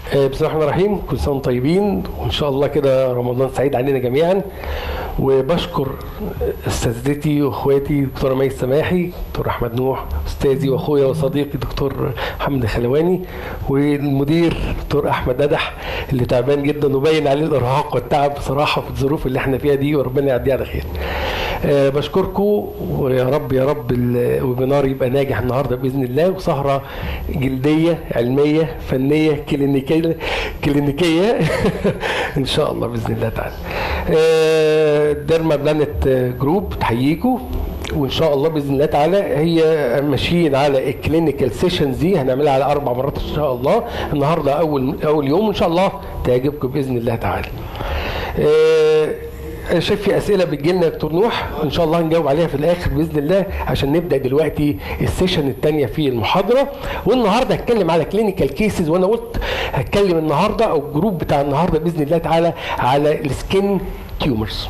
آه، بسم الله الرحمن الرحيم كل سنه وانتم طيبين وان شاء الله كده رمضان سعيد علينا جميعا وبشكر اساتذتي واخواتي دكتوره مي السماحي دكتور احمد نوح استاذي واخويا وصديقي دكتور محمد الخلواني والمدير دكتور احمد ندح اللي تعبان جدا وباين عليه الارهاق والتعب بصراحه في الظروف اللي احنا فيها دي وربنا يعديها على خير. أه بشكركم ويا رب يا رب الويبينار يبقى ناجح النهارده باذن الله وسهره جلديه علميه فنيه كلينيكيه كلينيكيه ان شاء الله باذن الله تعالى. أه ديرما بلانت جروب تحييكم وان شاء الله باذن الله تعالى هي ماشيين على الكلينيكال سيشنز دي هنعملها على اربع مرات ان شاء الله النهارده اول اول يوم ان شاء الله تعجبكم باذن الله تعالى. أه انا شايف في اسئله بتجي لنا يا دكتور نوح ان شاء الله هنجاوب عليها في الاخر باذن الله عشان نبدا دلوقتي السيشن الثانيه في المحاضره والنهارده هتكلم على كلينيكال كيسز وانا قلت هتكلم النهارده او الجروب بتاع النهارده باذن الله تعالى على السكين تيومرز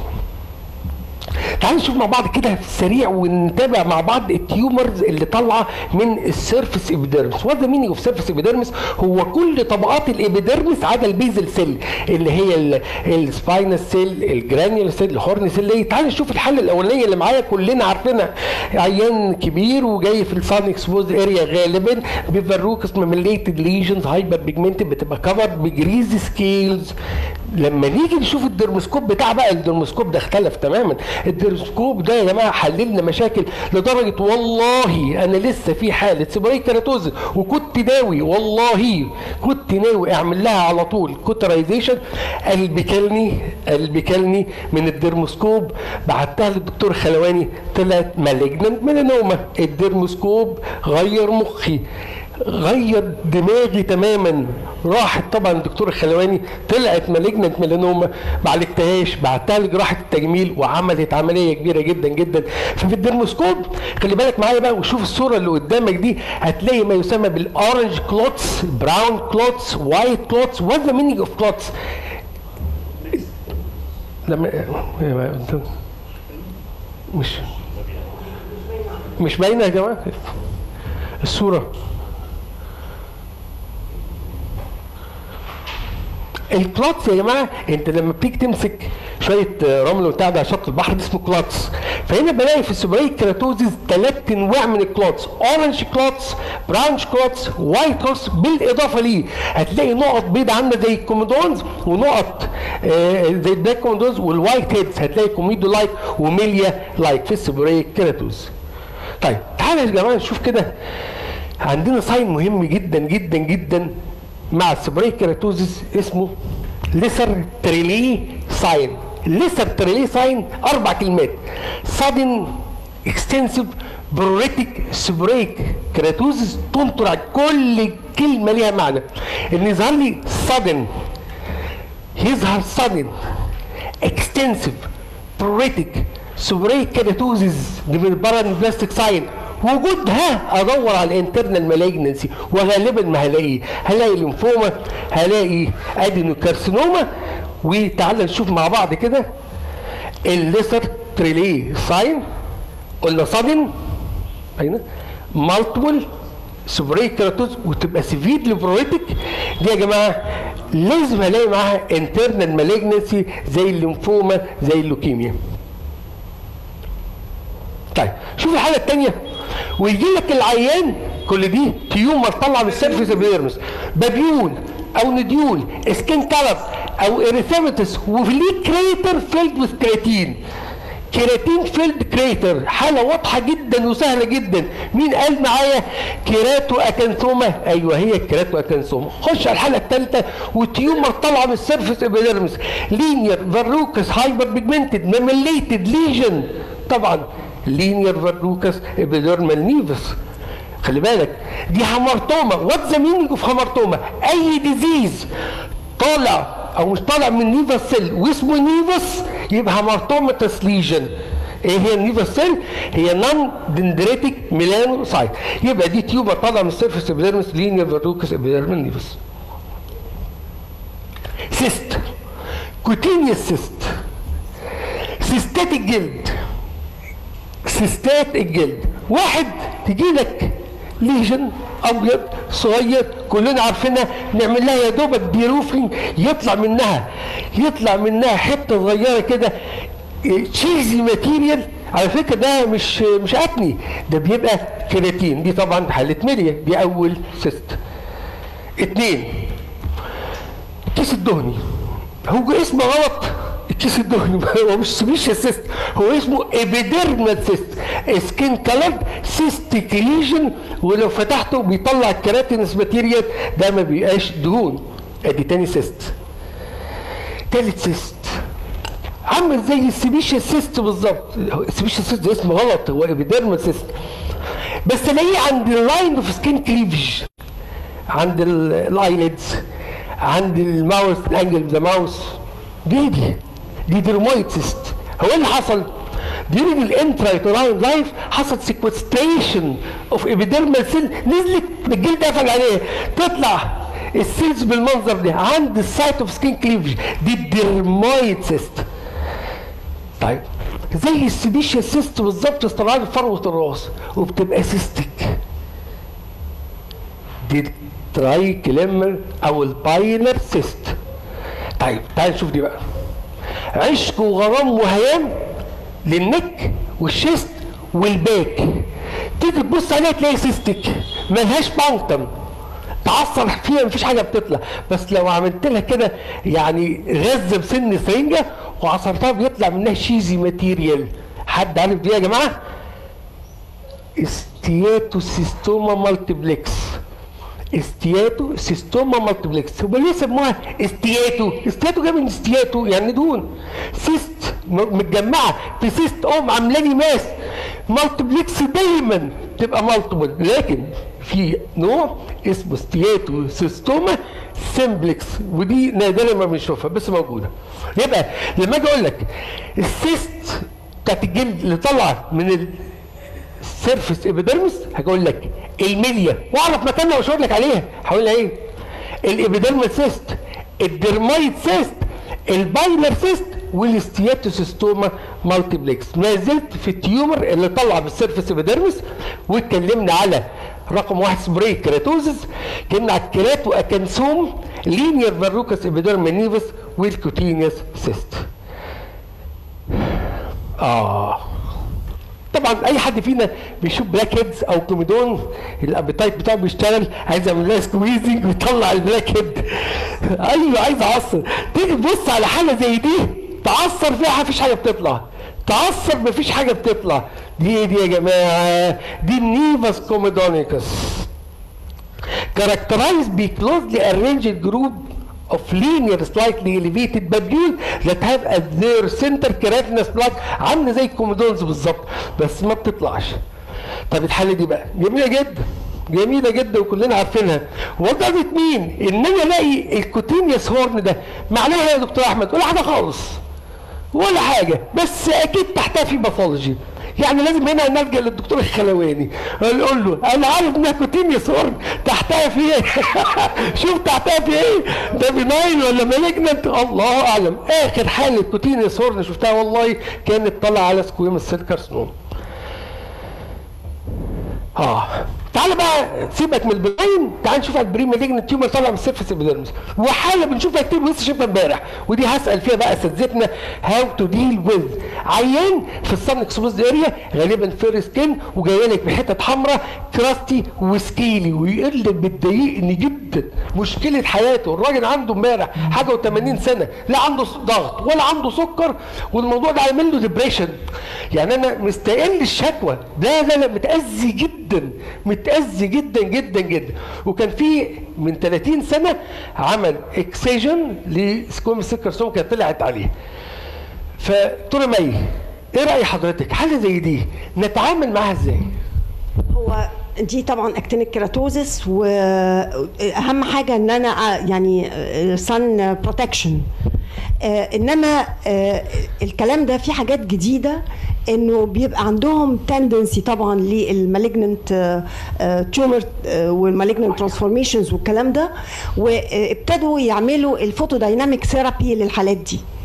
تعالوا نشوف مع بعض كده في السريع ونتابع مع بعض التيومرز اللي طالعه من السيرفس ابيديرمس وات ذا مينينج اوف سيرفس ابيديرمس هو كل طبقات الابيديرمس عدا البيزل سيل اللي هي السباينال سيل الجرانيول سيل الهورن سيل اللي تعالوا نشوف الحاله الاولانيه اللي معايا كلنا عارفينها عيان كبير وجاي في السان اكسبوز اريا غالبا بفروكس ميميليتد ليجنز هايبر بيجمنتد بتبقى كفرد بجريز سكيلز لما نيجي نشوف الدرموسكوب بتاع بقى الدرموسكوب ده اختلف تماما الدرموسكوب ده يا جماعه حللنا مشاكل لدرجه والله انا لسه في حاله سيبري كيراتوز وكنت ناوي والله كنت ناوي اعمل لها على طول كوترايزيشن قلبي كلني قلبي كلني من الدرموسكوب بعتها للدكتور خلواني طلعت مالجننت ميلانوما الدرموسكوب غير مخي غير دماغي تماما راحت طبعا الدكتور الخلواني طلعت مالجنت ميلانوما ما عالجتهاش بعتها لجراحه التجميل وعملت عمليه كبيره جدا جدا ففي الدرموسكوب خلي بالك معايا بقى وشوف الصوره اللي قدامك دي هتلاقي ما يسمى بالاورنج كلوتس براون كلوتس وايت كلوتس وات ذا مينينج اوف كلوتس لما مش مش باينه يا جماعه الصوره الكلاتس يا جماعه انت لما بتيجي تمسك شويه رمل وبتاع ده على شط البحر ده اسمه كلاتس فهنا بلاقي في السوبريك كيراتوزيس ثلاث انواع من الكلاتس اورنج كلاتس براونش كلاتس وايت كلاتس بالاضافه ليه هتلاقي نقط بيض عامله زي الكوميدونز ونقط آه زي البلاك كوميدونز والوايت هيدز هتلاقي كوميدو لايك وميليا لايك في السوبريك كيراتوز طيب تعالى يا جماعه نشوف كده عندنا ساين مهم جدا جدا جدا مع السبريك كيراتوزيس اسمه ليسر تريلي ساين ليسر تريلي ساين اربع كلمات sudden extensive بروريتك سبريك كيراتوزيس تنطر على كل كلمه ليها معنى ان يظهر لي sudden يظهر sudden extensive بروريتك سبريك كيراتوزيس دي من البارا بلاستيك ساين وجودها ادور على الانترنال مالجنسي وغالبا ما هلاقي هلاقي ليمفوما هلاقي ادينوكارسينوما وتعالى نشوف مع بعض كده الليسر تريلي ساين قلنا صادن اين مالتيبل سوبريك كيراتوز وتبقى سيفيد ليبرويتك دي يا جماعه لازم الاقي معاها انترنال مالجنسي زي الليمفوما زي اللوكيميا طيب شوف الحاله الثانيه ويجي لك العيان كل دي تيومر طلع من السيرفيس ابيرمس بابيول او نديول سكين كلب او اريثيماتس وفي ليه كريتر فيلد وذ كرياتين كيراتين فيلد كريتر حالة واضحة جدا وسهلة جدا مين قال معايا كيراتو اكانثوما ايوه هي الكيراتو اكانثوما خش على الحالة الثالثة وتيومر طالعة من السيرفيس ابيديرمس لينير فاروكس هايبر بيجمنتد ميميليتد ليجن طبعا لينير فاروكس ابيديرمال نيفس خلي بالك دي هامرتوما وات ذا مينينج اوف هامرتوما اي ديزيز طالع او مش طالع من نيفس سيل واسمه نيفس يبقى هامرتوماتس ليجن ايه هي النيفس سيل؟ هي نون دندريتك ميلانو سايت يبقى دي تيوبر طالعه من السيرفس ابيديرمس لينير فاروكس ابيديرمال نيفس سيست كوتينيوس سيست سيستات الجلد سيستات الجلد واحد تجي لك ليجن ابيض صغير كلنا عارفينها نعمل لها يا دوبك ديروفنج يطلع منها يطلع منها حته صغيره كده تشيزي ماتيريال على فكره ده مش مش اتني ده بيبقى كيراتين دي طبعا حاله ميليا دي اول سيست اتنين الكيس الدهني هو اسمه غلط الكيس الدهني هو مش سبيشال سيست هو اسمه ابيديرمال سيست سكين كلر سيستيك ليجن ولو فتحته بيطلع الكيراتينس ماتيريال ده ما بيبقاش دهون ادي تاني سيست تالت سيست عامل زي السبيشال سيست بالظبط السبيشال سيست ده اسمه غلط هو ابيديرمال سيست بس تلاقيه عند اللاين اوف سكين كليفج عند الايليدز عند الماوس الانجل ذا ماوس دي دي دي درمويد سيست هو اللي حصل during الانترايتوراين لايف حصل سيكوستريشن اوف ابيديرمال سيل نزلت الجلد قفل عليها تطلع السيلز بالمنظر ده عند السايت اوف سكين كليفج دي الدرمويد سيست طيب زي السبيشال سيست بالظبط استبعاد فروه الراس وبتبقى سيستك دي تراي كليمر او البايلر سيست طيب تعال نشوف دي بقى عشق وغرام وهيام للنك والشيست والباك تيجي تبص عليها تلاقي سيستك ملهاش بانكتم تعصر فيها مفيش حاجه بتطلع بس لو عملت لها كده يعني غزه بسن سرنجه وعصرتها بيطلع منها شيزي ماتيريال حد عارف دي يا جماعه استياتوسيستوما مالتيبلكس استياتو سيستوما مالتيبلكس هو ليه سموها استياتو استياتو جاي من استياتو يعني دهون سيست متجمعه في سيست ام عاملاني ماس مالتيبلكس دايما تبقى مالتيبل لكن في نوع اسمه ستياتو سيستوما سيمبلكس ودي نادرا ما بنشوفها بس موجوده يبقى لما اجي اقول لك السيست بتاعت الجلد اللي طالعه من السيرفس ابيدرمس هقول لك الميليا واعرف مكانها واشاور لك عليها هقول لها ايه الابيدرمال سيست الدرمايد سيست البايلر سيست والستياتوسيستوما مالتيبلكس ما زلت في التيومر اللي طلع بالسيرفس ابيدرمس واتكلمنا على رقم واحد سبراي كيراتوزس اتكلمنا على الكيراتو اكنسوم لينير فاروكس ابيدرما نيفس والكوتينيوس سيست اه طبعا اي حد فينا بيشوف بلاك هيدز او كوميدون الابيتايت بتاعه بيشتغل عايز يعمل لها سكويزنج ويطلع البلاك هيد ايوه عايز اعصر تيجي تبص على حاله زي دي تعصر فيها مفيش حاجه بتطلع تعصر مفيش حاجه بتطلع دي ايه دي يا جماعه دي النيفاس كوميدونيكس characterized by closely arranged group of linear slightly elevated babule that have at their center keratinous plaque عامله زي الكوميدونز بالظبط بس ما بتطلعش طب الحاله دي بقى جميله جدا جميلة جدا وكلنا عارفينها وضعت مين؟ ان انا الاقي الكوتينيوس هورن ده معناها يا دكتور احمد ولا حاجة خالص ولا حاجة بس اكيد تحتها في باثولوجي يعني لازم هنا نلجا للدكتور الخلواني نقول له انا عارف انها كوتينيوس هورن تحتها في ايه؟ شوف تحتها في ايه؟ ده بناين ولا مالجنت الله اعلم اخر حاله كوتينيوس هورن شفتها والله كانت طالعه على سكويمس سيل كارسنوم اه تعال بقى سيبك من البراين تعال نشوف البري مالجنت تيومر طالع من السيرفس ابيدرمس وحاله بنشوفها كتير ولسه شايفها امبارح ودي هسال فيها بقى اساتذتنا هاو تو ديل ويز عيان في الصن اكسبوزد اريا غالبا فير سكين وجايه لك بحتت حمراء كراستي وسكيلي ويقول لك بتضايقني جدا مشكله حياته الراجل عنده امبارح حاجه و80 سنه لا عنده ضغط ولا عنده سكر والموضوع ده عامل له ديبريشن يعني انا مستقل الشكوى لا لا لا متاذي جدا متاذي جدا جدا جدا وكان في من 30 سنه عمل اكسيجن لسكوم سكرسوم كانت طلعت عليه فدكتوره مي ايه راي حضرتك حاله زي دي نتعامل معاها ازاي هو دي طبعا اكتينيك كيراتوزس واهم حاجه ان انا يعني سن بروتكشن انما آه، الكلام ده في حاجات جديده انه بيبقى عندهم تندنسي طبعا للمالجننت تيومر والمالجننت ترانسفورميشنز والكلام ده وابتدوا يعملوا الفوتو دايناميك ثيرابي للحالات دي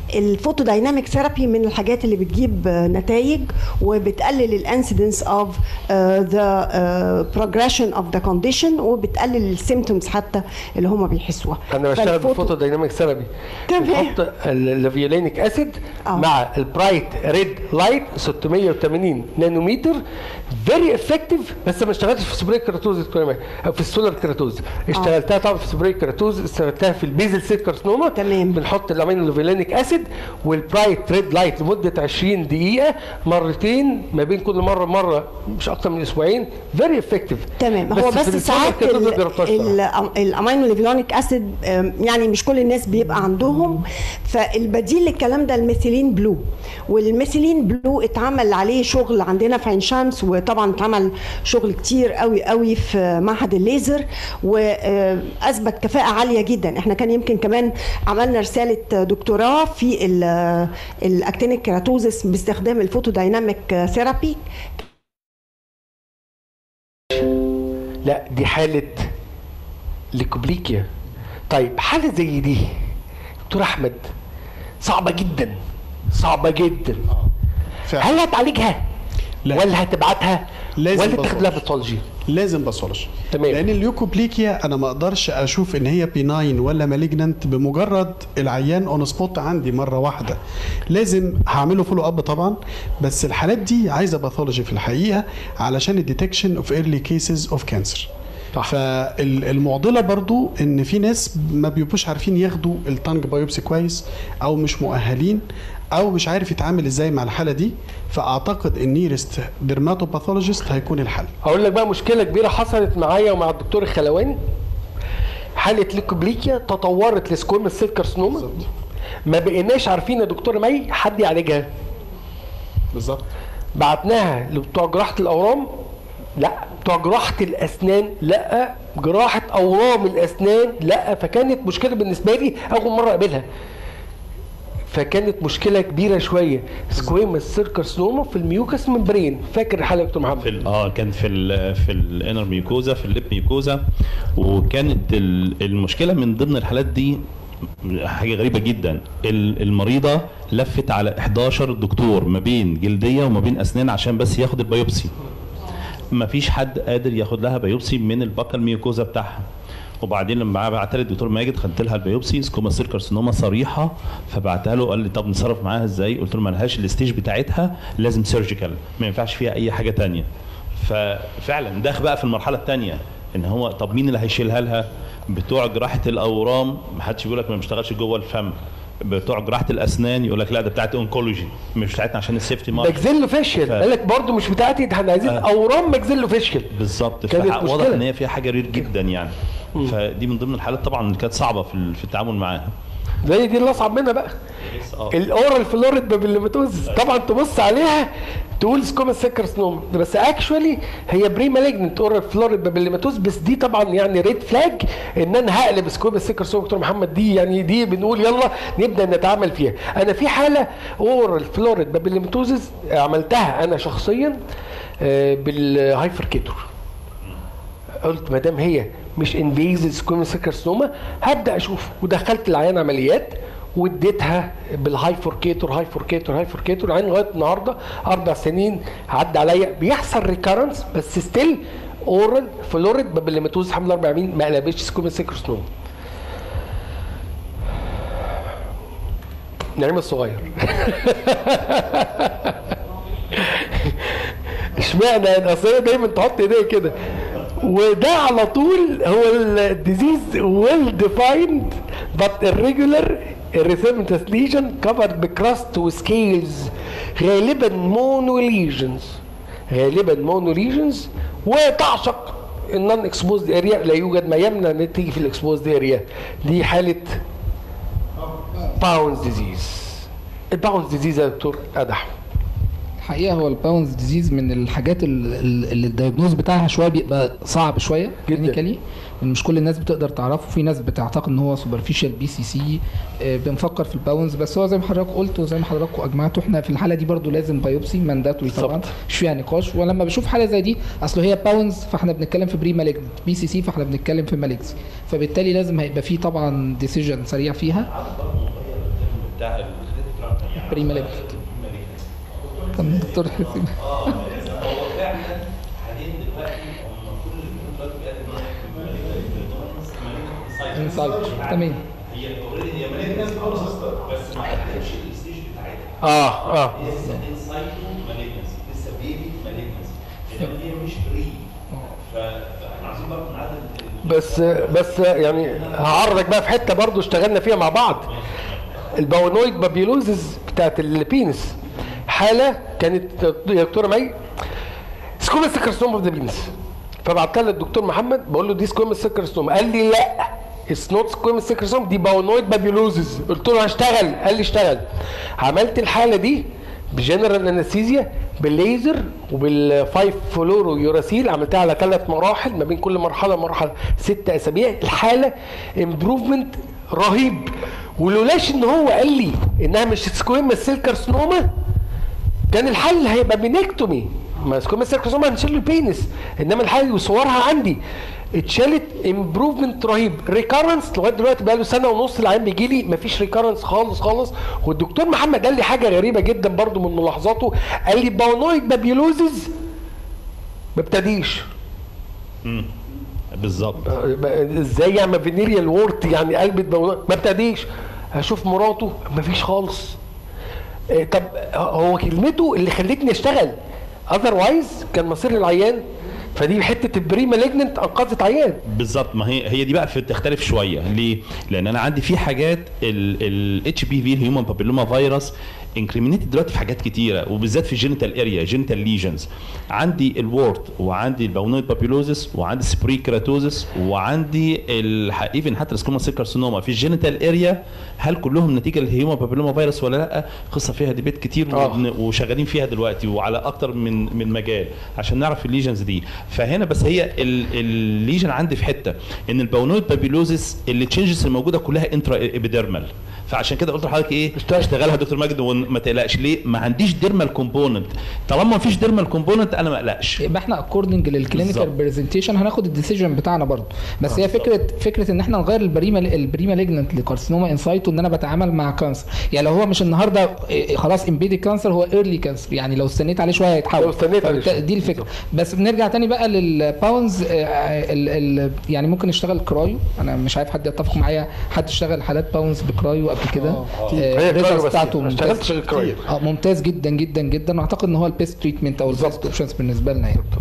الفوتو دايناميك ثيرابي من الحاجات اللي بتجيب نتائج وبتقلل الانسيدنس اوف ذا بروجريشن اوف ذا كونديشن وبتقلل السيمتومز حتى اللي هم بيحسوها انا بشتغل فالفوتو- بالفوتو دايناميك ثيرابي تمام. بنحط اللافيولينيك اسيد آه. مع البرايت ريد لايت 680 نانومتر فيري افكتيف بس ما اشتغلتش في سبراي كراتوز او في السولار كراتوز اشتغلتها طبعا في سبراي كراتوز اشتغلتها في البيزل سيل كارسنوما تمام. بنحط الامينو لافيولينيك اسيد والبرايت ريد لايت لمده 20 دقيقه مرتين ما بين كل مره مره مش اكتر من اسبوعين فيري افكتيف تمام هو بس ساعات الامينو ليفيلونيك اسيد أم، يعني مش كل الناس بيبقى عندهم فالبديل للكلام ده الميثيلين بلو والميثيلين بلو اتعمل عليه شغل عندنا في عين شمس وطبعا اتعمل شغل كتير قوي قوي في معهد الليزر واثبت كفاءه عاليه جدا احنا كان يمكن كمان عملنا رساله دكتوراه في ال- الاكتينيك كيراتوزس باستخدام الفوتو دايناميك ثيرابي لا دي حالة ليكوبليكيا طيب حالة زي دي دكتور أحمد صعبة جدا صعبة جدا فعلا. هل هتعالجها؟ لا. ولا هتبعتها؟ لازم ولا تاخد لها باثولوجي. باثولوجي؟ لازم باثولوجي تمام. لان اليوكوبليكيا انا ما اقدرش اشوف ان هي بيناين ولا مالجننت بمجرد العيان اون سبوت عندي مره واحده لازم هعمله فولو اب طبعا بس الحالات دي عايزه باثولوجي في الحقيقه علشان الديتكشن اوف ايرلي كيسز اوف كانسر صح. فالمعضله برضو ان في ناس ما بيبقوش عارفين ياخدوا التانج بايوبسي كويس او مش مؤهلين او مش عارف يتعامل ازاي مع الحاله دي فاعتقد النيرست ديرماتوباثولوجيست هيكون الحل أقول لك بقى مشكلة كبيرة حصلت معايا ومع الدكتور الخلواني حالة ليكوبليكيا تطورت لسكويمس سيل كارسنوما ما بقيناش عارفين يا دكتور مي حد يعالجها بالظبط بعتناها لبتوع جراحة الأورام لا بتوع جراحة الأسنان لا جراحة أورام الأسنان لا فكانت مشكلة بالنسبة لي أول مرة أقابلها فكانت مشكلة كبيرة شوية سكويمس سيل كارسنوما في الميوكس ممبرين فاكر الحالة يا دكتور محمد في ال- اه كان في ال في الانر ميوكوزا في الليب ميوكوزا وكانت ال- المشكله من ضمن الحالات دي حاجه غريبه جدا ال- المريضه لفت على 11 دكتور ما بين جلديه وما بين اسنان عشان بس ياخد البيوبسي ما فيش حد قادر ياخد لها بيوبسي من البكا الميوكوزا بتاعها وبعدين لما بعت لي الدكتور ماجد خدت لها البيوبسي سكوما سيل كارسينوما صريحه فبعتها له قال لي طب نتصرف معاها ازاي؟ قلت له ما لهاش الستيج بتاعتها لازم سيرجيكال ما ينفعش فيها اي حاجه تانية ففعلا داخل بقى في المرحله الثانيه ان هو طب مين اللي هيشيلها لها؟ بتوع جراحه الاورام ما حدش بيقول لك ما بيشتغلش جوه الفم بتوع جراحه الاسنان يقول لك لا ده بتاعت اونكولوجي مش بتاعتنا عشان السيفتي مارك ماكزيلو فيشل ف- قال لك برضه مش بتاعتي ده احنا عايزين آه. اورام ماكزيلو فيشل بالظبط كانت فح- واضح مشكلة. ان هي فيها حاجه رير جدا يعني فدي من ضمن الحالات طبعا اللي كانت صعبه في ال- في التعامل معاها زي دي اللي اصعب منها بقى آه. الاورال فلوريد بابيلوماتوز طبعا تبص عليها تقول سكوما سكرسنوم بس اكشولي هي بري مالجنت اورال فلوريد بابيلوماتوز بس دي طبعا يعني ريد فلاج ان انا هقلب سكوما سكرسنوم دكتور محمد دي يعني دي بنقول يلا نبدا نتعامل فيها انا في حاله اورال فلوريد بابيلوماتوز عملتها انا شخصيا آه، بالهايفركيتور قلت ما دام هي مش انفيزيف سكويموس كارسينوما هبدا اشوف ودخلت العيان عمليات واديتها بالهايفوركيتور هايفوركيتور هايفوركيتور العيان لغايه النهارده اربع سنين عدى عليا بيحصل ريكارنس بس ستيل اورال فلوريد بابيليماتوز حمل 40 ما قلبتش سكويموس كارسينوما نعيم الصغير اشمعنى اصل هي دايما تحط ايديها كده وده على طول هو الديزيز ويل ديفايند but irregular erythematous lesion covered بكراست وسكيلز غالبا مونو ليجنز غالبا مونو ليجنز وتعشق النون اكسبوزد اريا لا يوجد ما يمنع ان تيجي في الاكسبوزد اريا دي حاله باونز ديزيز الباونز ديزيز يا دكتور ادح الحقيقه هو الباونز ديزيز من الحاجات ال- ال- اللي الدايجنوز بتاعها شويه بيبقى صعب شويه جداً. clinically. مش كل الناس بتقدر تعرفه في ناس بتعتقد ان هو سوبرفيشال بي سي سي بنفكر في الباونز بس هو زي ما حضرتك قلت وزي ما حضراتكم اجمعتوا احنا في الحاله دي برضو لازم بايوبسي مانداتوري طبعا بالظبط. مش فيها نقاش ولما بشوف حاله زي دي اصل هي باونز فاحنا بنتكلم في بري مالجنت بي سي سي فاحنا بنتكلم في مالجسي فبالتالي لازم هيبقى في طبعا ديسيجن سريع فيها بتاع بري مالجنت طب دكتور حسين انسايت تمام اه اه بس بس يعني هعرضك بقى في حته برضو اشتغلنا فيها مع بعض الباونويد بابيلوزز بتاعت البينس حاله كانت يا دكتوره مي سكومس كارسوم اوف ذا بينس فبعتها للدكتور محمد بقول له دي سكومس كارسوم قال لي لا اتس نوت سكومس كارسوم دي باونويد بابيلوزز قلت له هشتغل قال لي اشتغل عملت الحاله دي بجنرال انستيزيا بالليزر وبالفايف فلورو يوراسيل عملتها على ثلاث مراحل ما بين كل مرحله مرحله ست اسابيع الحاله امبروفمنت رهيب ولولاش ان هو قال لي انها مش سكويما سيل كارسنوما كان الحل هيبقى بينكتومي ما سكويما سيل كارسنوما هنشيل له البينس انما الحل وصورها عندي اتشالت امبروفمنت رهيب ريكارنس لغايه دلوقتي بقى له سنه ونص العيان بيجي لي مفيش ريكارنس خالص خالص والدكتور محمد قال لي حاجه غريبه جدا برضو من ملاحظاته قال لي باونويد بابيولوزز ما ابتديش بالظبط ازاي يعمل فينيريال وورت يعني قلبة باونويد ما ابتديش هشوف مراته مفيش خالص إيه طب هو كلمته اللي خلتني اشتغل اذروايز كان مصير العيان فدي حته البري مالجننت انقذت عيان بالظبط ما هي هي دي بقى في تختلف شويه ليه؟ لان انا عندي في حاجات الاتش بي في الهيومن بابيلوما فيروس انكريمينيتد دلوقتي في حاجات كتيره وبالذات في الجينيتال اريا جينيتال ليجنز عندي الورد وعندي الباونويد بابيلوزس وعندي سبري كراتوزس وعندي ايفن حتى السكوما سيل كارسينوما في الجينيتال اريا هل كلهم نتيجه للهيومن بابيلوما فيروس ولا لا قصه فيها ديبيت كتير آه. وشغالين فيها دلوقتي وعلى اكتر من من مجال عشان نعرف الليجنز دي فهنا بس هي الليجن عندي في حته ان الباونويد بابيلوزس اللي تشينجز الموجوده كلها انترا ابيديرمال فعشان كده قلت لحضرتك ايه اشتغلها دكتور ماجد وما تقلقش ليه ما عنديش ديرمال كومبوننت طالما ما فيش ديرمال كومبوننت انا ما اقلقش يبقى احنا اكوردنج للكلينيكال برزنتيشن هناخد الديسيجن بتاعنا برضه بس آه هي فكره فكره ان احنا نغير البريما البريما ليجننت لكارسينوما انسايتو ان انا بتعامل مع كانسر يعني لو هو مش النهارده خلاص امبيدي كانسر هو ايرلي كانسر يعني لو استنيت عليه شويه هيتحول لو استنيت عليه دي الفكره بس بنرجع تاني بقى للباونز يعني ممكن نشتغل كرايو انا مش عارف حد يتفق معايا حد اشتغل حالات باونز بكرايو قبل كده الريزلتس بتاعته ما اشتغلتش غير اه ممتاز جدا جدا جدا واعتقد ان هو البيست تريتمنت او البيست اوبشنز بالنسبه لنا يعني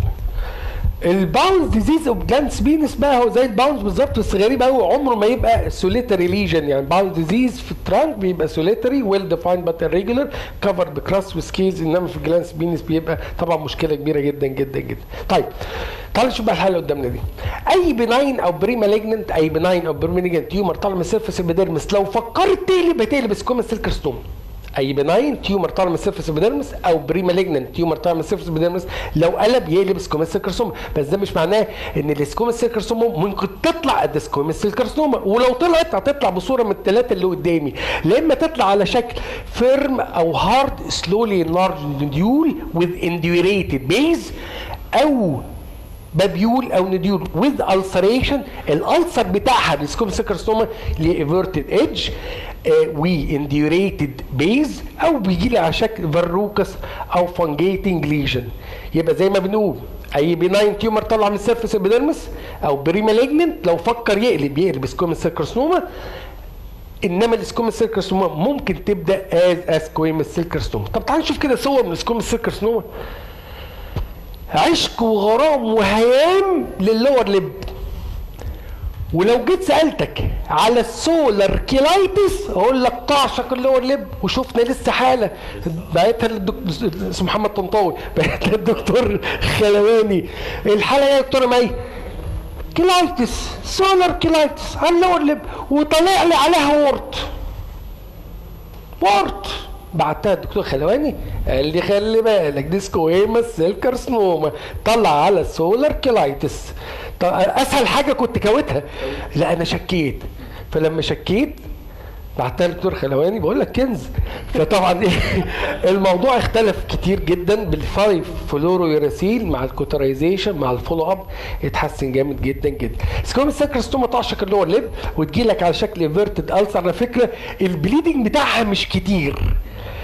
الباونز ديزيز اوف جلانس بينس بقى هو زي الباونز بالظبط بس غريب قوي عمره ما يبقى سوليتري ليجن يعني باونز ديزيز في الترانك بيبقى سوليتري ويل ديفايند بات irregular كفر بكراس وسكيلز انما في الجلانس بينس بيبقى طبعا مشكله كبيره جدا جدا جدا طيب تعال نشوف بقى الحاله اللي قدامنا دي اي بناين او بري مالجننت اي بناين او بري مالجننت تيومر طالع من سيرفس البيدرمس لو فكرت تقلب هتقلب سكوما سيل كرستوم اي بناين تيومر طالع من سيرفس البيدرمس او بري مالجننت تيومر طالع من سيرفس البيدرمس لو قلب يقلب سكوما سيل كرسوما بس ده مش معناه ان السكوما سيل كرسوما ممكن تطلع قد سكوما سيل كرسوما ولو طلعت هتطلع بصوره من الثلاثه اللي قدامي لا اما تطلع على شكل فيرم او هارد سلولي لارج نديول وذ انديوريتد بيز او بابيول او نديول with ulceration الالسر بتاعها السكوب سكرستوما لانفيرتد ايدج وانديوريتد بيز او بيجي لي على شكل فروكس او فانجيتنج ليجن يبقى زي ما بنقول اي بناين تيومر طلع من سيرفس البيدرمس او بري مالجننت لو فكر يقلب يقلب سكوم سكرستوما انما السكوم سيلكرسنوما ممكن تبدا از اسكويم سيلكرسنوما طب تعال نشوف كده صور من السكوم سيلكرسنوما عشق وغرام وهيام للور لب ولو جيت سالتك على السولار كيلايتس اقول لك تعشق اللور لب وشفنا لسه حاله بعتها للدكتور اسمه محمد طنطاوي بعتها للدكتور خلواني الحاله يا دكتوره مي كيلايتس سولار كيلايتس على اللور لب وطلع لي عليها وورت وورت بعتها الدكتور خلواني قال لي خلي بالك دي سكويما سيل كارسنوما طلع على السولار كيلايتس اسهل حاجه كنت كاوتها لا انا شكيت فلما شكيت بعتها للدكتور خلواني بقول لك كنز فطبعا ايه الموضوع اختلف كتير جدا بالفايف فلورو يوراسيل مع الكوترايزيشن مع الفولو اب اتحسن جامد جدا جدا سكوم ساكرستوما تعشق اللور ليب وتجي لك على شكل انفيرتد السر على فكره البليدنج بتاعها مش كتير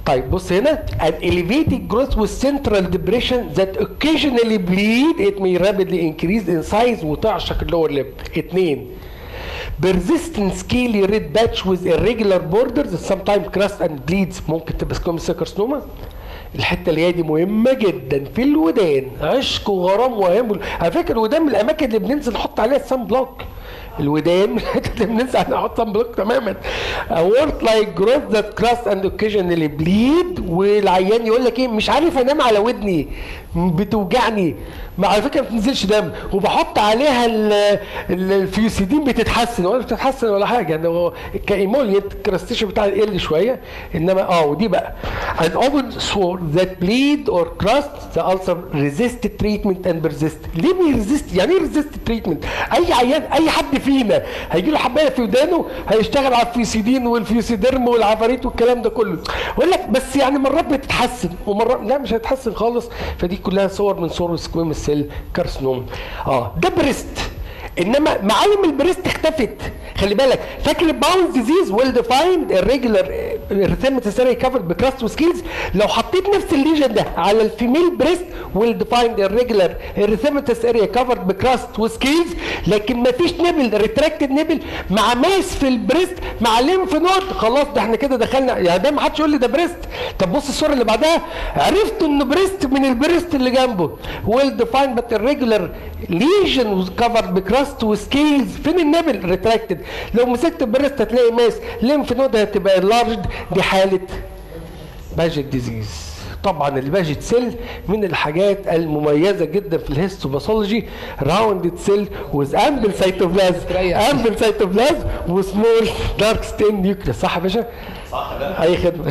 طيب بص هنا an elevated growth with central depression that occasionally bleed it may rapidly increase in size وتعشق اللور ليب اتنين persistent scaly red patch with irregular borders sometimes crust and bleeds ممكن تبقى سكومس كارسنوما الحته اللي هي دي مهمه جدا في الودان عشق وغرام وهم على فكره الودان من الاماكن اللي بننزل نحط عليها السان بلوك الودان من الحته اللي بننزل نحط سان بلوك تماما وورت لايك جروث ذات كراس اند اوكيجنالي بليد والعيان يقول لك ايه مش عارف انام على ودني بتوجعني ما على فكره ما بتنزلش دم وبحط عليها ال- ال- الفيوسيدين بتتحسن ولا بتتحسن ولا حاجه يعني هو كايموليت الكراستيشن بتاعها يقل شويه انما اه ودي بقى an open sore that bleed or crust the ulcer resist treatment and persist ليه بيرزست يعني ايه resist treatment اي عيان اي حد فينا هيجي له حبايه في ودانه هيشتغل على الفيوسيدين والفيوسيديرم والعفاريت والكلام ده كله يقول لك بس يعني مرات بتتحسن ومرات لا مش هتتحسن خالص فدي كلها صور من صور سكويمس سيل كارسنوم اه ده بريست انما معالم البريست اختفت خلي بالك فاكر الباونز ديزيز ويل ديفايند الريجولار ريثيماتيساري كفرد بكراست وسكيلز لو حطيت نفس الليجن ده على الفيميل بريست ويل ديفايند الريجولار ريثيماتيس اريا كفرد بكراست وسكيلز لكن ما فيش نبل ريتراكتد نبل مع ماس في البريست مع ليمف نود خلاص ده احنا كده دخلنا يعني ده ما حدش يقول لي ده بريست طب بص الصوره اللي بعدها عرفت انه بريست من البريست اللي جنبه ويل ديفايند بت الريجولار ليجن كفرد بكراست وسكيلز فين النبل ريتراكتد لو مسكت البريست هتلاقي ماس ليمف نود هتبقى لارج دي حاله باجت ديزيز طبعا الباجت سيل من الحاجات المميزه جدا في الهيستوباثولوجي راوندد سيل وذ امبل سيتوبلازم تريح. امبل سيتوبلازم وسمول دارك ستين نيوكليس صح يا باشا؟ صح لا اي خدمه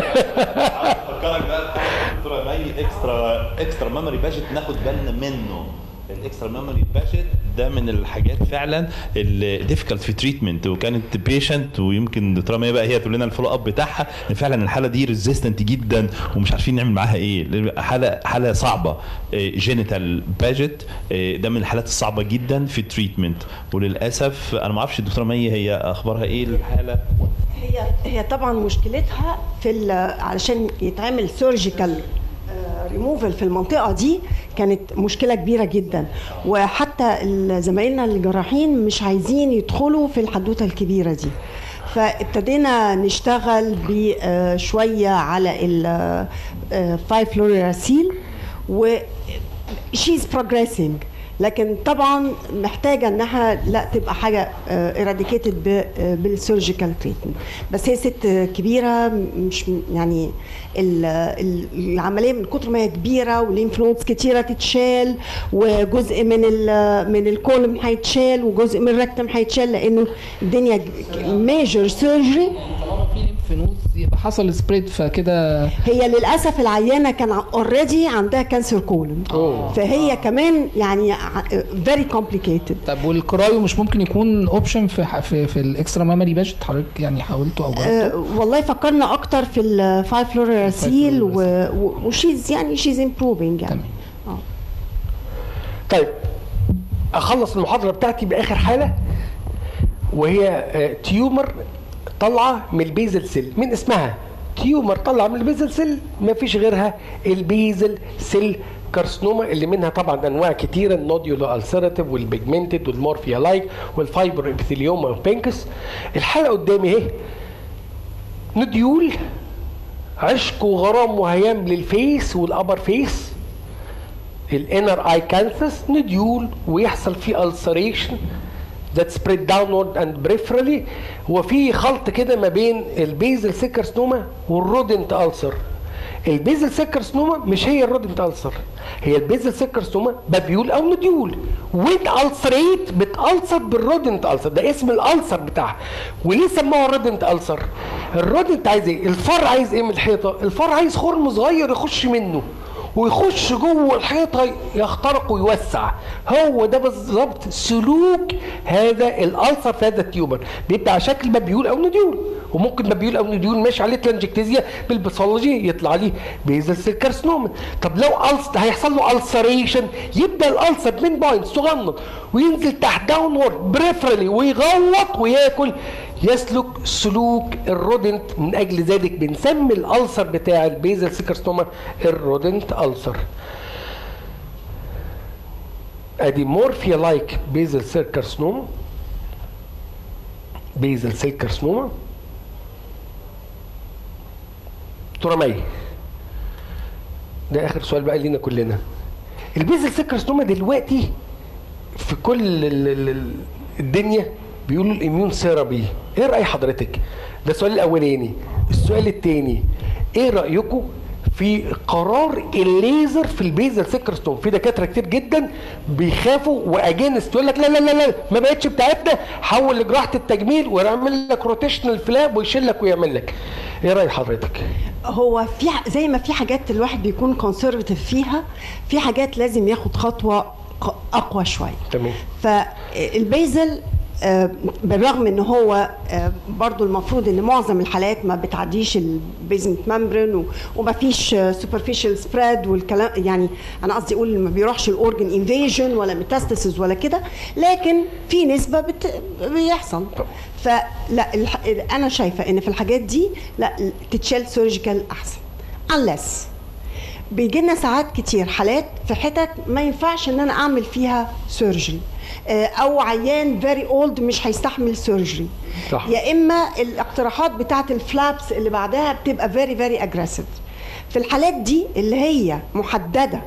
فكرك بقى دكتوره مي اكسترا اكسترا ميموري باجت ناخد بالنا منه الاكسترا ميموري باجت ده من الحاجات فعلا اللي ديفيكالت في تريتمنت وكانت بيشنت ويمكن دكتوره مي بقى هي تقول لنا الفولو اب بتاعها ان فعلا الحاله دي ريزيستنت جدا ومش عارفين نعمل معاها ايه حاله حاله صعبه جينيتال باجت ده من الحالات الصعبه جدا في التريتمنت وللاسف انا ما اعرفش الدكتوره مي هي اخبارها ايه الحاله هي هي طبعا مشكلتها في ال- علشان يتعمل سيرجيكال ريموفل في المنطقه دي كانت مشكله كبيره جدا وحتى ال- زمايلنا الجراحين مش عايزين يدخلوا في الحدوته الكبيره دي فابتدينا نشتغل بشويه على الفايف فلوريراسيل و شيز بروجريسنج لكن طبعا محتاجه انها لا تبقى حاجه اراديكيتد بالسيرجيكال تريتمنت بس هي ست كبيره مش يعني ال- ال- العمليه من كتر ما هي كبيره والليمف نودز كتيره تتشال وجزء من ال من الكولم هيتشال وجزء من الركتم هيتشال لانه الدنيا ميجر سيرجري طالما في ليمف نودز يبقى حصل سبريد فكده هي للاسف العيانه كان اوريدي عندها كانسر كولون فهي كمان يعني فيري كومبليكيتد طب والكرايو مش ممكن يكون اوبشن في ح- في, في الاكسترا ميموري باجت حضرتك يعني حاولته او جربته والله فكرنا اكتر في الفايف فلوريراسيل وشيز يعني شيز امبروفينج يعني تمام. طيب اخلص المحاضره بتاعتي باخر حاله وهي آه، تيومر طالعه من البيزل سيل من اسمها تيومر طالعه من البيزل سيل ما فيش غيرها البيزل سيل كارسنوما اللي منها طبعا انواع كتيره النوديولو السيراتيف والبيجمنتد والمورفيا لايك والفايبر ابيثيليوما والبينكس الحاله قدامي اهي نوديول عشق وغرام وهيام للفيس والابر فيس الانر اي كانثس نديول ويحصل فيه ulceration that spread downward and peripherally وفي خلط كده ما بين البيزل سيكرسنوما والرودنت ألسر البيزل سيكرسنوما مش هي الرودنت ألسر هي البيزل سيكرسنوما بابيول او نديول وين ألسريت بتألسر بالرودنت ألسر ده اسم الألسر بتاعها وليه سموها الرودنت ألسر الرودنت عايز ايه الفار عايز ايه من الحيطه الفار عايز خرم صغير يخش منه ويخش جوه الحيطه يخترق ويوسع هو ده بالظبط سلوك هذا الالسر في هذا التيومر بيبقى على شكل مبيول او نديول وممكن مبيول او نديول ماشي عليه تلانجكتيزيا بالباثولوجي يطلع عليه بيزل سيل كارسنوما طب لو ألس هيحصل له السريشن يبدا الالسر من بوينت صغنن وينزل تحت داونورد بريفرالي ويغوط وياكل يسلك سلوك الرودنت من اجل ذلك بنسمي الالسر بتاع البيزل سيكرستوما الرودنت السر ادي مورفيا لايك بيزل سيل كارسنوما بيزل سيل كارسنوما ترمي ده اخر سؤال بقى لينا كلنا البيزل سيل كارسنوما دلوقتي في كل ال- ال- ال- الدنيا بيقولوا الاميون ثيرابي ايه راي حضرتك ده السؤال الاولاني السؤال الثاني ايه رايكم في قرار الليزر في البيزل سيكرستون في دكاتره كتير جدا بيخافوا واجينست يقول لك لا لا لا لا ما بقتش بتاعتنا حول لجراحه التجميل ويعمل لك روتيشنال فلاب ويشيل لك ويعمل لك ايه راي حضرتك هو في ح- زي ما في حاجات الواحد بيكون كونسرفتيف فيها في حاجات لازم ياخد خطوه ق- اقوى شويه تمام فالبيزل آه، بالرغم ان هو آه، برضو المفروض ان معظم الحالات ما بتعديش البيزمنت ممبرين وما فيش سوبرفيشال سبريد والكلام يعني انا قصدي اقول ما بيروحش الاورجن انفيجن ولا ميتاستاسيس ولا كده لكن في نسبه بت... بيحصل فلا الح... انا شايفه ان في الحاجات دي لا تتشال سيرجيكال احسن unless بيجي لنا ساعات كتير حالات في حتت ما ينفعش ان انا اعمل فيها سيرجري او عيان فيري اولد مش هيستحمل سيرجري صح. يا اما الاقتراحات بتاعه الفلابس اللي بعدها بتبقى فيري فيري اجريسيف في الحالات دي اللي هي محدده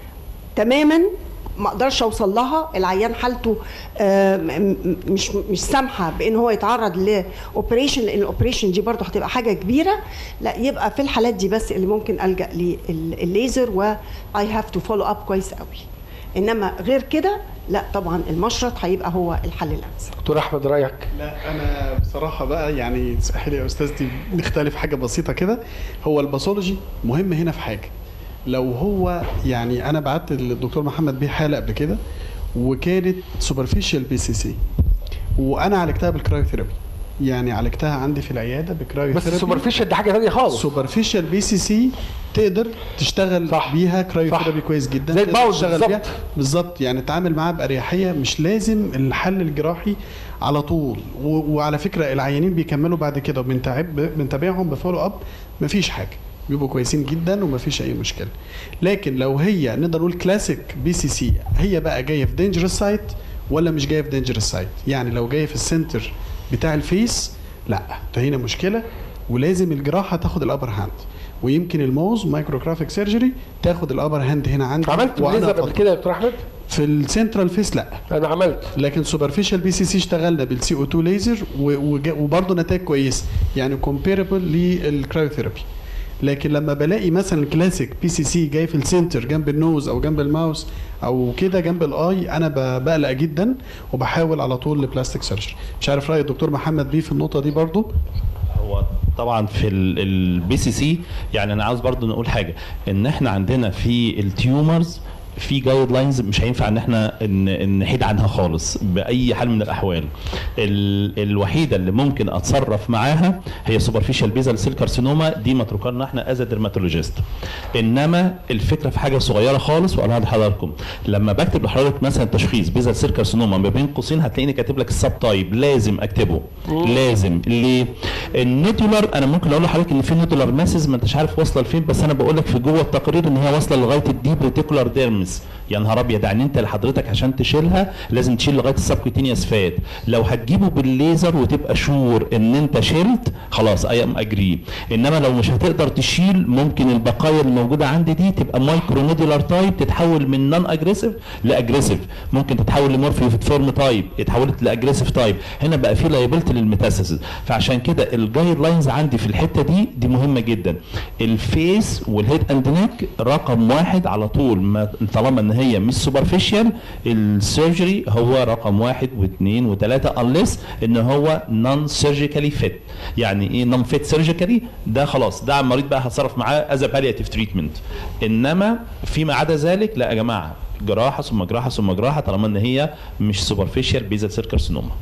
تماما ما اقدرش اوصل لها العيان حالته آه، م- م- مش مش سامحه بان هو يتعرض لاوبريشن لان الاوبريشن دي برضه هتبقى حاجه كبيره لا يبقى في الحالات دي بس اللي ممكن الجا للليزر واي هاف تو فولو اب كويس قوي انما غير كده لا طبعا المشرط هيبقى هو الحل الامثل دكتور احمد رايك لا انا بصراحه بقى يعني تسمح لي يا استاذتي نختلف حاجه بسيطه كده هو الباثولوجي مهم هنا في حاجه لو هو يعني انا بعت للدكتور محمد بيه حاله قبل كده وكانت سوبرفيشال بي سي سي وانا عالجتها بالكرايوثيرابي يعني عالجتها عندي في العياده بس بكرايوثيرابي السوبرفيشال دي حاجه ثانيه خالص سوبرفيشال بي سي سي تقدر تشتغل صح. بيها كرايوثيرابي صح. كويس جدا زي تقدر الباول تشتغل بالظبط. بيها بالظبط يعني تعامل معاها باريحيه مش لازم الحل الجراحي على طول و- وعلى فكره العيانين بيكملوا بعد كده وبنتعب بنتابعهم بفولو اب مفيش حاجه بيبقوا كويسين جدا ومفيش اي مشكله لكن لو هي نقدر نقول كلاسيك بي سي سي هي بقى جايه في دينجرس سايت ولا مش جايه في دينجرس سايت يعني لو جايه في السنتر بتاع الفيس لا ده هنا مشكله ولازم الجراحه تاخد الابر هاند ويمكن الموز مايكروجرافيك سيرجري تاخد الابر هاند هنا عندي عملت وأنا ليزر قبل أفضل. كده يا دكتور احمد في السنترال فيس لا انا عملت لكن سوبرفيشال بي سي سي اشتغلنا بالسي او 2 ليزر وبرضه نتائج كويسه يعني كومبيربل للكرايوثيرابي لكن لما بلاقي مثلا الكلاسيك بي سي سي جاي في السنتر جنب النوز او جنب الماوس او كده جنب الاي انا ب- بقلق جدا وبحاول على طول لبلاستيك سيرجري مش عارف راي الدكتور محمد بيه في النقطه دي برضه هو طبعا في البي سي سي يعني انا عاوز برضو نقول حاجه ان احنا عندنا في التيومرز في جايد لاينز مش هينفع ان احنا ن- نحيد عنها خالص باي حال من الاحوال ال- الوحيده اللي ممكن اتصرف معاها هي سوبرفيشال بيزل سيل كارسينوما دي متروكه لنا احنا از ديرماتولوجيست انما الفكره في حاجه صغيره خالص واقولها لحضراتكم لما بكتب لحضرتك مثلا تشخيص بيزل سيل كارسينوما ما بين قوسين هتلاقيني كاتب لك السب تايب لازم اكتبه لازم ليه النودولار انا ممكن اقول لحضرتك ان في نودولار ماسز ما انتش عارف واصله لفين بس انا بقول لك في جوه التقرير ان هي واصله لغايه الديب ريتيكولار ديرمس يا نهار ابيض يعني انت لحضرتك عشان تشيلها لازم تشيل لغايه السبكوتينيوس فات لو هتجيبه بالليزر وتبقى شور ان انت شلت خلاص اي ام اجري انما لو مش هتقدر تشيل ممكن البقايا الموجوده عندي دي تبقى مايكرو نودولار تايب تتحول من نون اجريسيف لاجريسيف ممكن تتحول لمورفيو فورم تايب اتحولت لاجريسيف تايب هنا بقى في لايبلتي للميتاسيسز فعشان كده الجايد لاينز عندي في الحته دي دي مهمه جدا الفيس والهيد اند نيك رقم واحد على طول ما طالما ان هي مش سوبرفيشال السيرجري هو رقم واحد واثنين وثلاثه انليس ان هو نون سيرجيكالي فيت يعني ايه نون فيت سيرجيكالي ده خلاص ده المريض بقى هتصرف معاه از بالياتيف تريتمنت انما فيما عدا ذلك لا يا جماعه جراحه ثم جراحه ثم جراحه طالما ان هي مش سوبرفيشال بيزل سيل كارسينوما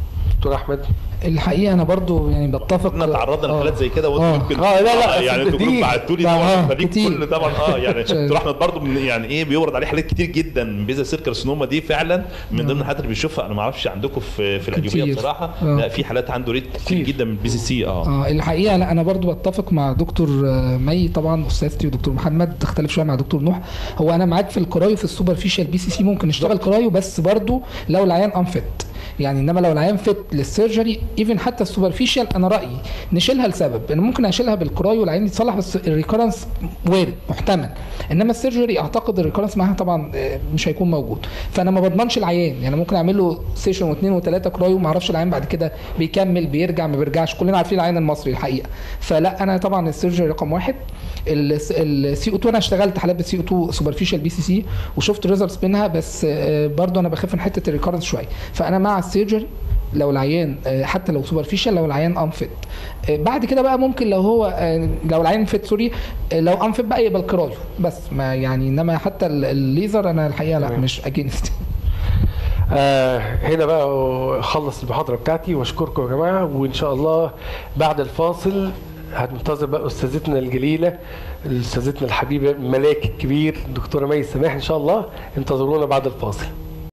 دكتور احمد الحقيقه انا برضو يعني بتفق احنا تعرضنا آه. لحالات زي كده وانتوا آه. ممكن آه، لا، لا، يعني أصل انتوا دي- بعتوا لي آه، طبعا فدي كتير. كل طبعا اه يعني دكتور احمد برضو من يعني ايه بيورد عليه حالات كتير جدا من بيزا سيل كارسينوما دي فعلا من ضمن الحالات اللي بيشوفها انا ما اعرفش عندكم في في القليوبيه كتير. بصراحه آه. لا في حالات عنده ريت كتير كتير. جدا من البي سي سي اه اه الحقيقه لا انا برضو بتفق مع دكتور آه، مي طبعا استاذتي ودكتور محمد تختلف شويه مع دكتور نوح هو انا معاك في الكرايو في السوبرفيشال بي سي سي ممكن نشتغل كرايو بس برضو لو العيان انفت يعني انما لو العيان فت للسيرجري ايفن حتى السوبرفيشال انا رايي نشيلها لسبب انا ممكن اشيلها بالكرايو العيان يتصلح بس الريكورنس وارد محتمل انما السيرجري اعتقد الريكورنس معاها طبعا آه، مش هيكون موجود فانا ما بضمنش العيان يعني ممكن اعمل له سيشن واثنين وثلاثه كرايو ما اعرفش العيان بعد كده بيكمل بيرجع ما بيرجعش كلنا عارفين العيان المصري الحقيقه فلا انا طبعا السيرجري رقم واحد السي او 2 انا اشتغلت حالات بالسي او 2 سوبرفيشال بي سي سي وشفت ريزلتس منها بس آه، برضو انا بخاف من حته الريكورنس شويه فانا مع السيرجري لو العيان آه، حتى لو سوبرفيشال لو العيان انفت بعد كده بقى ممكن لو هو آه، لو العيان فت سوري آه، لو انفت بقى يبقى الكرايو بس ما يعني انما حتى ال- الليزر انا الحقيقه لا تمام. مش اجينست آه هنا بقى خلص المحاضرة بتاعتي واشكركم يا جماعة وان شاء الله بعد الفاصل هننتظر بقى استاذتنا الجليلة استاذتنا الحبيبة ملاك الكبير دكتورة مي السماح ان شاء الله انتظرونا بعد الفاصل